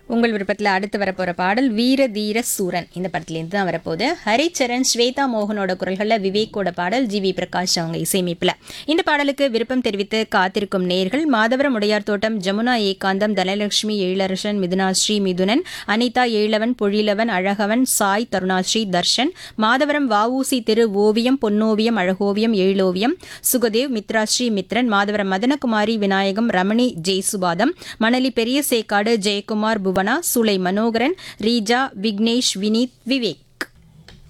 உங்கள் விருப்பத்தில் அடுத்து வரப்போற பாடல் வீர தீர சூரன் இந்த படத்துலேருந்து தான் வரப்போகுது ஹரிச்சரன் ஸ்வேதா மோகனோட குரல்களில் விவேக்கோட பாடல் ஜி வி பிரகாஷ் அவங்க இசையமைப்பில் இந்த பாடலுக்கு விருப்பம் தெரிவித்து காத்திருக்கும் நேர்கள் மாதவரம் உடையார் தோட்டம் ஜமுனா ஏகாந்தம் தனலட்சுமி எழிலரசன் மிதுனாஸ்ரீ மிதுனன் அனிதா ஏழவன் பொழிலவன் அழகவன் சாய் தருணாஸ்ரீ தர்ஷன் மாதவரம் வஉசி திரு ஓவியம் பொன்னோவியம் அழகோவியம் எழிலோவியம் சுகதேவ் மித்ராஸ்ரீ மித்ரன் மாதவரம் மதனகுமாரி விநாயகம் ரமணி ஜெயசுபாதம் மணலி பெரிய சேக்காடு ஜெயக்குமார் புவனா சுலை மனோகரன் ரீஜா விக்னேஷ் வினீத் விவேக்